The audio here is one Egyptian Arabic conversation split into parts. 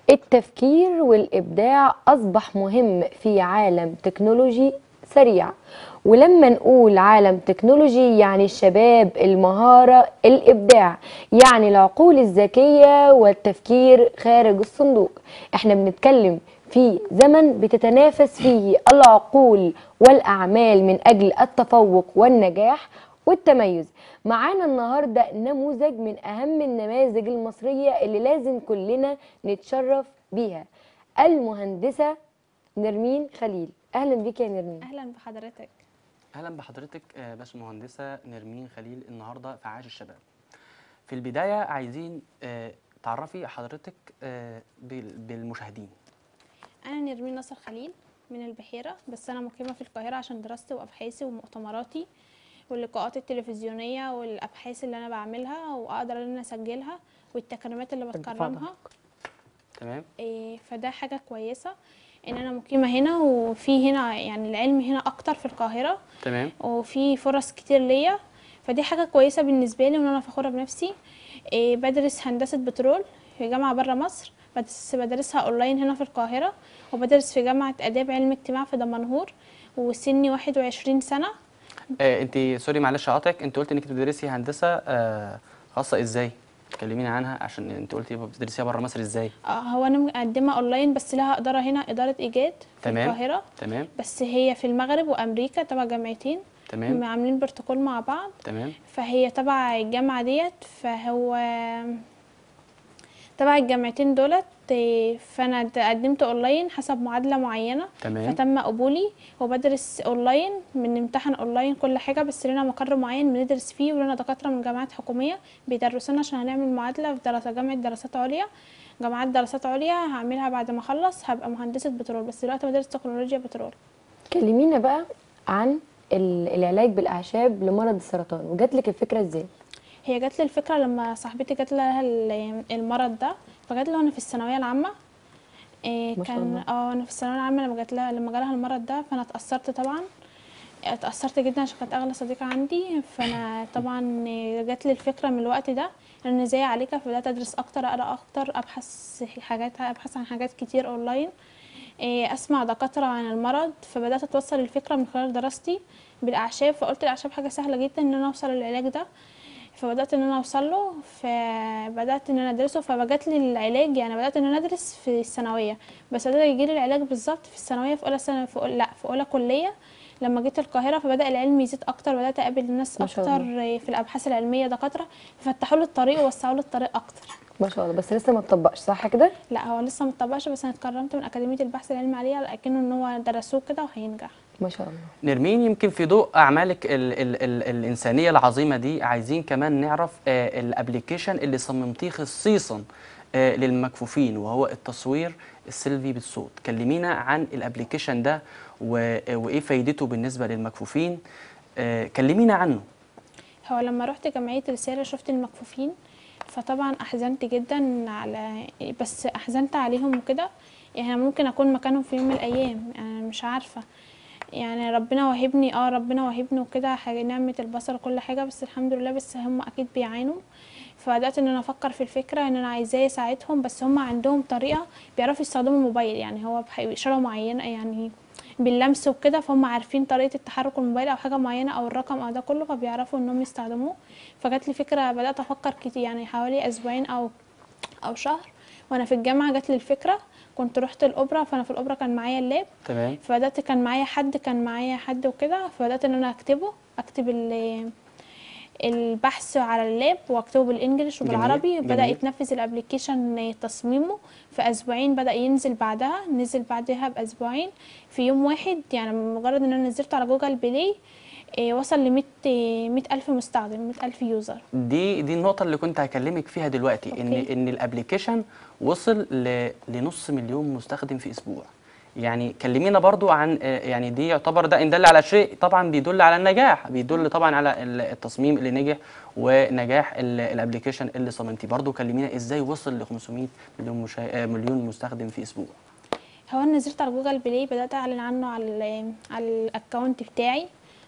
التفكير والإبداع أصبح مهم في عالم تكنولوجي سريع ولما نقول عالم تكنولوجي يعني الشباب المهارة الإبداع يعني العقول الذكية والتفكير خارج الصندوق احنا بنتكلم في زمن بتتنافس فيه العقول والأعمال من أجل التفوق والنجاح والتميز معانا النهاردة نموذج من أهم النماذج المصرية اللي لازم كلنا نتشرف بيها المهندسة نرمين خليل أهلا بك يا نرمين اهلا بحضرتك اهلا بحضرتك آه، باشمهندسه نرمين خليل النهارده في عاش الشباب في البدايه عايزين آه، تعرفي حضرتك آه، بال- بالمشاهدين انا نرمين نصر خليل من البحيره بس انا مقيمه في القاهره عشان دراستي وابحاثي ومؤتمراتي واللقاءات التلفزيونيه والابحاث اللي انا بعملها واقدر ان انا اسجلها والتكريمات اللي بتكرمها تمام إيه فده حاجه كويسه ان انا مقيمه هنا وفي هنا يعني العلم هنا اكتر في القاهره تمام وفي فرص كتير ليا فدي حاجة كويسة بالنسبة لي وان انا فخورة بنفسي إيه بدرس هندسة بترول في جامعة برا مصر بس بدرسها اونلاين هنا في القاهرة وبدرس في جامعة اداب علم اجتماع في دمنهور وسني واحد وعشرين سنة آه، انت سوري معلش اقاطعك انت قلت انك بتدرسي هندسه آه، خاصه ازاي كلميني عنها عشان انت قلتي بتدرسيها بره مصر ازاي آه، هو انا مقدمة اونلاين بس لها ادارة هنا ادارة ايجاد في تمام. القاهرة تمام بس هي في المغرب وامريكا تبع جامعتين تمام عاملين بروتوكول مع بعض تمام فهي تبع الجامعة ديت فهو تبع الجامعتين دولت إيه، فانا قدمت اونلاين حسب معادلة معينة تمام فتم قبولي وبدرس اونلاين بنمتحن اونلاين كل حاجة بس لنا مقر معين بندرس فيه ولنا دكاترة من جامعات حكومية بيدرسونا عشان هنعمل معادلة في دراسة جامعة دراسات عليا جامعات دراسات عليا هعملها بعد ما اخلص هبقى مهندسة بترول بس دلوقتي بدرس تكنولوجيا بترول كلمينا بقى عن ال- العلاج بالأعشاب لمرض السرطان وجات لك الفكرة ازاي؟ هي جات لي الفكره لما صاحبتي جات لها ال- المرض ده فجات لها وانا في الثانويه العامه إيه ما شاء كان الله. اه انا في الثانويه العامه لما جات لها لما جالها المرض ده فانا اتاثرت طبعا اتاثرت جدا عشان كانت اغلى صديقه عندي فانا طبعا جات لي الفكره من الوقت ده ان انا ازاي اعالجها فبدات ادرس اكتر اقرا اكتر ابحث حاجات ابحث عن حاجات كتير اونلاين إيه، اسمع دكاتره عن المرض فبدات اتوصل الفكره من خلال دراستي بالاعشاب فقلت الاعشاب حاجه سهله جدا ان انا اوصل للعلاج ده فبدات ان انا اوصل له فبدات ان انا ادرسه فبجات لي العلاج يعني بدات ان انا ادرس في الثانويه بس بدا يجي لي العلاج بالظبط في الثانويه في اولى سنه في أولى لا في اولى كليه لما جيت القاهره فبدا العلم يزيد اكتر بدات اقابل ناس ما شاء اكتر في الابحاث العلميه دكاتره فتحوا لي الطريق ووسعوا لي الطريق اكتر ما شاء الله بس لسه ما اتطبقش صح كده؟ لا هو لسه متطبقش بس انا اتكرمت من اكاديميه البحث العلمي عليها لكنه ان هو درسوه كده وهينجح ما شاء الله نرمين يمكن في ضوء اعمالك ال ال ال الانسانيه العظيمه دي عايزين كمان نعرف آه الابلكيشن اللي صممتيه خصيصا آه للمكفوفين وهو التصوير السيلفي بالصوت كلمينا عن الابلكيشن ده و- وايه فايدته بالنسبه للمكفوفين آه كلمينا عنه هو لما رحت جمعية رسالة شفت المكفوفين فطبعا أحزنت جدا على بس أحزنت عليهم وكده يعني أنا ممكن أكون مكانهم في يوم من الأيام أنا مش عارفة يعني ربنا وهبني اه ربنا وهبني وكده حاجة نعمة البصر وكل حاجة بس الحمد لله بس هم أكيد بيعانوا فبدأت إن أنا أفكر في الفكرة إن أنا عايزاه يساعدهم بس هم عندهم طريقة بيعرفوا يستخدموا الموبايل يعني هو بح- بإشارة معينة يعني باللمس وكده فهم عارفين طريقة التحرك الموبايل أو حاجة معينة أو الرقم أو ده كله فبيعرفوا إنهم يستخدموه فجات لي فكرة بدأت أفكر كتير يعني حوالي أسبوعين أو أو شهر وأنا في الجامعة جات لي الفكرة كنت رحت الأوبرا فأنا في الأوبرا كان معايا اللاب تمام فبدأت كان معايا حد كان معايا حد وكده فبدأت إن أنا أكتبه أكتب ال- البحث على اللاب واكتبه بالانجلش جميل، وبالعربي بدأ جميل. يتنفذ الابليكيشن تصميمه في اسبوعين بدأ ينزل بعدها نزل بعدها باسبوعين في يوم واحد يعني مجرد ان انا نزلته على جوجل بلاي إيه، وصل ل 100 100 الف مستخدم 100 الف يوزر دي دي النقطة اللي كنت هكلمك فيها دلوقتي ان أوكي. ان الابلكيشن وصل ل- لنص مليون مستخدم في اسبوع. يعني كلمينا برضو عن آه، يعني دي يعتبر ده ان دل على شيء طبعا بيدل على النجاح بيدل طبعا على ال- التصميم اللي نجح ونجاح ال- الابلكيشن اللي صممتيه برضو كلمينا ازاي وصل ل 500 مليون مشا... آه، مليون مستخدم في اسبوع هو انا نزلت على جوجل بلاي بدأت اعلن عنه على ال- على الاكونت بتاعي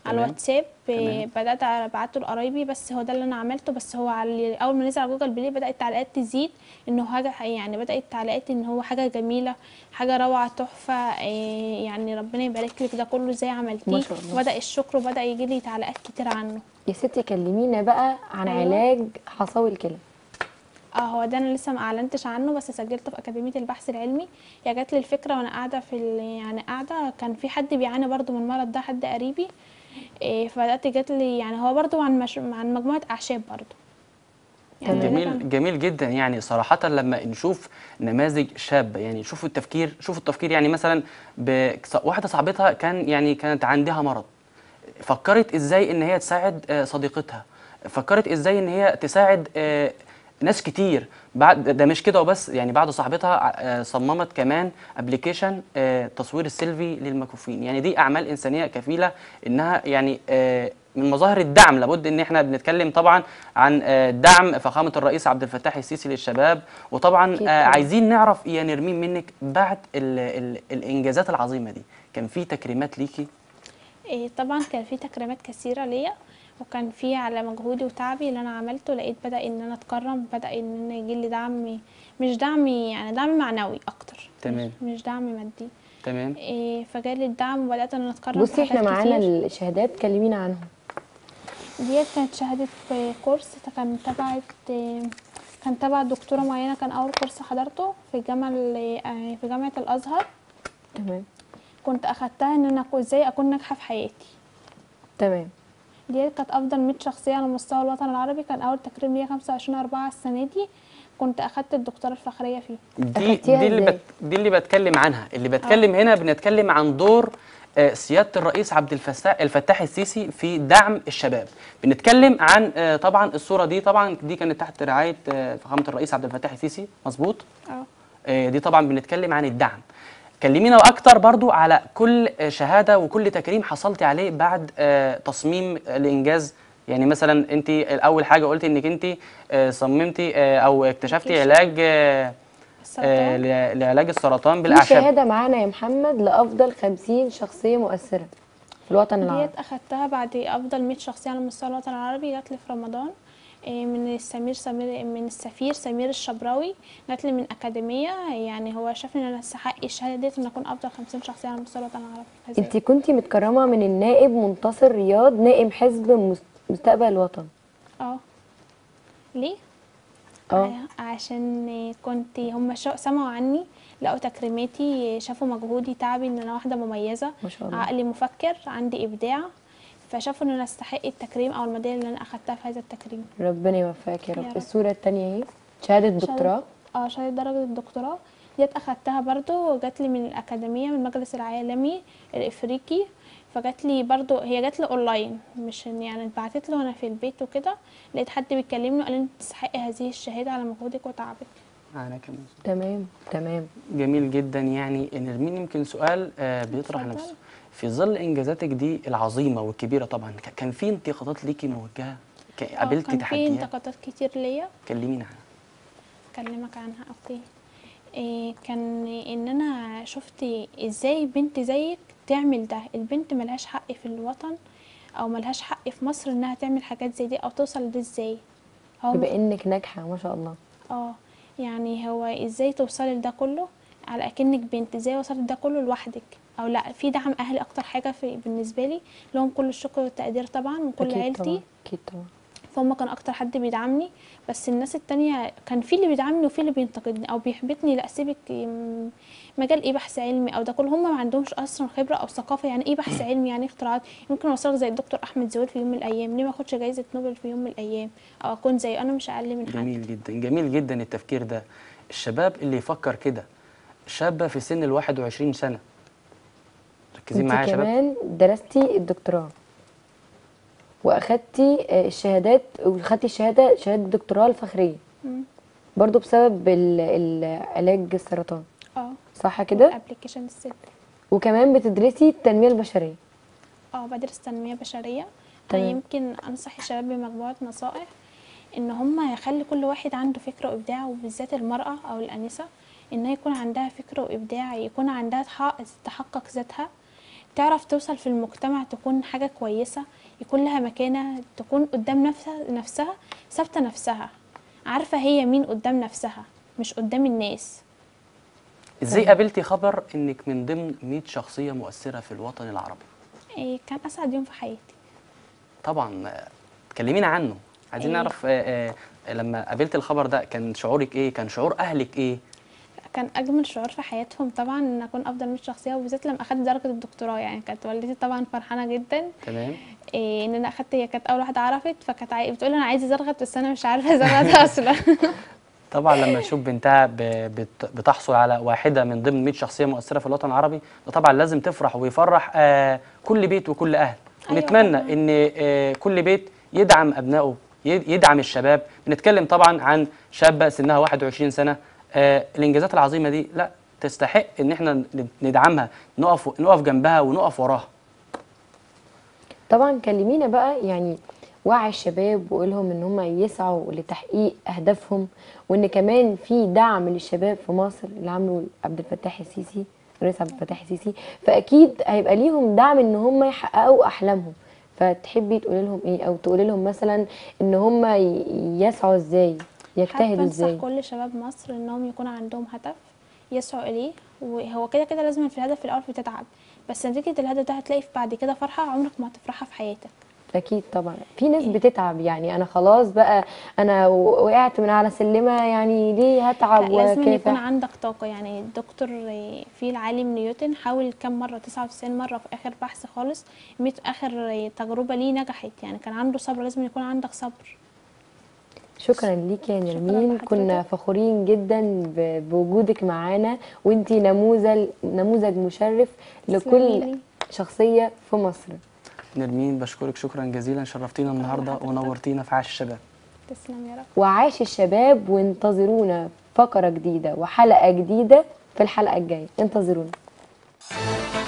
على تمام. الواتساب آه، تمام. بدات ابعته لقرايبي بس هو ده اللي انا عملته بس هو على اول ما نزل على جوجل بلاي بدات التعليقات تزيد انه حاجه يعني بدات التعليقات ان هو حاجه جميله حاجه روعه تحفه آه، يعني ربنا يبارك لك ده كله ازاي عملتيه ما شاء الله. وبدا الشكر وبدا يجي لي تعليقات كتير عنه يا ستي كلمينا بقى عن أيوة. علاج حصاوي الكلى اه هو ده انا لسه ما اعلنتش عنه بس سجلته في اكاديميه البحث العلمي هي جات لي الفكره وانا قاعده في ال- يعني قاعده كان في حد بيعاني برضو من المرض ده حد قريبي إيه فبدات جات لي يعني هو برضو عن مش... عن مجموعه اعشاب برضو يعني ده كان- جميل جميل جدا يعني صراحة لما نشوف نماذج شابة يعني شوفوا التفكير شوفوا التفكير يعني مثلا ب- واحدة صاحبتها كان يعني كانت عندها مرض فكرت ازاي ان هي تساعد آه، صديقتها فكرت ازاي ان هي تساعد آه، ناس كتير بعد ده مش كده وبس يعني بعد صاحبتها آه، صممت كمان ابلكيشن تصوير السيلفي للمكفوفين يعني دي اعمال انسانيه كفيله انها يعني آه، من مظاهر الدعم لابد ان احنا بنتكلم طبعا عن آه، دعم فخامه الرئيس عبد الفتاح السيسي للشباب وطبعا أكيد آه، طبعاً. عايزين نعرف يا نرمين منك بعد ال ال الانجازات العظيمه دي كان في تكريمات ليكي إيه طبعا كان في تكريمات كثيره ليا وكان في على مجهودي وتعبي اللي انا عملته لقيت بدا ان انا اتكرم بدا ان انا يجي لي دعم مش دعم يعني دعم معنوي اكتر تمام. مش, مش دعم مادي تمام إيه فجالي الدعم وبدات ان أنا اتكرم بصي في احنا حاجات معانا كتير. الشهادات كلمينا عنهم ديت كانت شهادة كورس كان تبعت كان تبع دكتورة معينة كان أول كورس حضرته في الجامعة ال- في جامعة الأزهر تمام كنت أخدتها إن أنا أكون- إزاي أكون ناجحة في حياتي تمام ديت كانت أفضل 100 شخصية على مستوى الوطن العربي كان أول تكريم ليا 25 أربعة السنة دي كنت أخدت الدكتوراه الفخرية فيه دي أخدتيها دي اللي إزاي؟ بت دي اللي بتكلم عنها اللي بتكلم هنا بنتكلم عن دور آه، سياده الرئيس عبد الفتاح الفتاح السيسي في دعم الشباب بنتكلم عن آه، طبعا الصوره دي طبعا دي كانت تحت رعايه آه، فخامه الرئيس عبد الفتاح السيسي مظبوط اه آه، دي طبعا بنتكلم عن الدعم كلمينا اكتر برضو على كل آه، شهاده وكل تكريم حصلتي عليه بعد آه، تصميم الانجاز يعني مثلا انت اول حاجه قلتي انك انت آه، صممتي آه، او اكتشفتي Application. علاج آه، آه، السرطان ل- لعلاج السرطان في بالاعشاب شهاده معانا يا محمد لافضل 50 شخصيه مؤثره في الوطن العربي ديت اخدتها بعد افضل 100 شخصيه على مستوى الوطن العربي جات لي في رمضان إيه، من السمير سمير من السفير سمير الشبراوي جات لي من اكاديميه يعني هو شافني ان انا استحق الشهاده ديت ان اكون افضل 50 شخصيه على مستوى الوطن العربي انت كنتي متكرمه من النائب منتصر رياض نائب حزب مست- مستقبل الوطن اه ليه اه ع- عشان كنت هم شا- سمعوا عني لقوا تكريماتي شافوا مجهودي تعبي ان انا واحده مميزه ما شاء الله عقلي مفكر عندي ابداع فشافوا ان انا استحق التكريم او الميداليه اللي انا اخدتها في هذا التكريم ربنا يوفقك يا يا رب رب. الصوره الثانيه اهي شهاده دكتوراه اه شهاده درجه الدكتوراه ديت اخدتها برضو جات لي من الاكاديميه من المجلس العالمي الافريقي فجات لي برضو هي جات لي اونلاين مش إن- يعني اتبعتت له وانا في البيت وكده لقيت حد بيكلمني وقال لي انت تستحقي هذه الشهاده على مجهودك وتعبك انا كمان تمام تمام جميل جدا يعني نرمين يمكن سؤال آه، بيطرح اتفضل. نفسه في ظل انجازاتك دي العظيمه والكبيره طبعا ك- كان في انتقادات ليكي موجهه ك- آه، قابلتي كان في تحديات انتقادات كتير ليا كلمينا عنها اكلمك عنها اوكي إيه كان ان انا شفت ازاي بنت زيك تعمل ده البنت ملهاش حق في الوطن او ملهاش حق في مصر انها تعمل حاجات زي دي او توصل لده ازاي هو بما انك ناجحه ما شاء الله اه يعني هو ازاي توصلي لده كله على اكنك بنت ازاي وصلت ده كله لوحدك او لا في دعم اهلي اكتر حاجه في بالنسبه لي لهم كل الشكر والتقدير طبعا من كل اكيد عيلتي طبعا اكيد طبعا فهم كان اكتر حد بيدعمني بس الناس التانية كان في اللي بيدعمني وفي اللي بينتقدني او بيحبطني لا سيبك م- مجال ايه بحث علمي او ده كله هم ما عندهمش اصلا خبره او ثقافه يعني ايه بحث علمي يعني إيه اختراعات يمكن اوصلك زي الدكتور احمد زويل في يوم من الايام ليه ما اخدش جايزه نوبل في يوم من الايام او اكون زي انا مش اقل من حد جميل جدا جميل جدا التفكير ده الشباب اللي يفكر كده شابه في سن ال 21 سنه ركزين انت معايا يا شباب كمان درستي الدكتوراه واخدتي آه، الشهادات واخدتي الشهاده شهاده الدكتوراه الفخريه مم. برضو بسبب ال- ال- علاج السرطان اه صح كده ابلكيشن الست وكمان بتدرسي التنميه البشريه اه بدرس تنمية بشرية تمام. أنا يمكن أنصح الشباب بمجموعة نصائح إن هم يخلي كل واحد عنده فكرة وإبداع وبالذات المرأة أو الأنسة إنها يكون عندها فكرة وإبداع يكون عندها تحقق- تحقق ذاتها تعرف توصل في المجتمع تكون حاجة كويسة يكون لها مكانة تكون قدام نفسها نفسها ثابتة نفسها عارفة هي مين قدام نفسها مش قدام الناس ازاي قابلتي خبر انك من ضمن 100 شخصيه مؤثره في الوطن العربي إيه كان أسعد يوم في حياتي طبعا آه، كلمينا عنه عايزين إيه. نعرف آه، آه، لما قابلت الخبر ده كان شعورك ايه كان شعور اهلك ايه كان أجمل شعور في حياتهم طبعا إن أكون أفضل من شخصية وبالذات لما أخدت درجة الدكتوراه يعني كانت والدتي طبعا فرحانة جدا تمام إيه إن أنا أخدت هي كانت أول واحدة عرفت فكانت عاي... بتقول أنا عايزة زرغت بس أنا مش عارفة زرغت أصلا طبعا لما تشوف بنتها ب- بت- بتحصل على واحده من ضمن 100 شخصيه مؤثره في الوطن العربي ده طبعا لازم تفرح ويفرح آه، كل بيت وكل اهل أيوة ونتمنى طبعاً. ان آه، كل بيت يدعم ابنائه يد- يدعم الشباب بنتكلم طبعا عن شابه سنها 21 سنه آه، الانجازات العظيمه دي لا تستحق ان احنا ن- ندعمها نقف نقف جنبها ونقف وراها طبعا كلمينا بقى يعني وعي الشباب وقولهم ان هم يسعوا لتحقيق اهدافهم وان كمان في دعم للشباب في مصر اللي عامله عبد الفتاح السيسي الرئيس عبد الفتاح السيسي فاكيد هيبقى ليهم دعم ان هم يحققوا احلامهم فتحبي تقولي لهم ايه او تقولي لهم مثلا ان هم ي- يسعوا ازاي حابة يجتهدوا أنصح ازاي كل شباب مصر إنهم يكون عندهم هدف يسعوا إليه وهو كده كده لازم في الهدف في الأول بتتعب بس نتيجة الهدف ده هتلاقي في بعد كده فرحة عمرك ما هتفرحها في حياتك اكيد طبعا في ناس بتتعب يعني انا خلاص بقى انا و- وقعت من على سلمه يعني ليه هتعب لا لازم يكون وكافح عندك طاقة يعني الدكتور في العالم نيوتن حاول كم مرة 99 مرة في آخر بحث خالص 100 آخر تجربة ليه نجحت يعني كان عنده صبر لازم يكون عندك صبر شكرا ليك يا نرمين لحضرتك. كنا فخورين جدا ب- بوجودك معانا وانتي نموذج نموذج مشرف لكل تسلميلي. شخصيه في مصر نرمين بشكرك شكرا جزيلا شرفتينا النهارده حضرتك. ونورتينا في عاش الشباب تسلم يا رب وعاش الشباب وانتظرونا فقره جديده وحلقه جديده في الحلقه الجايه انتظرونا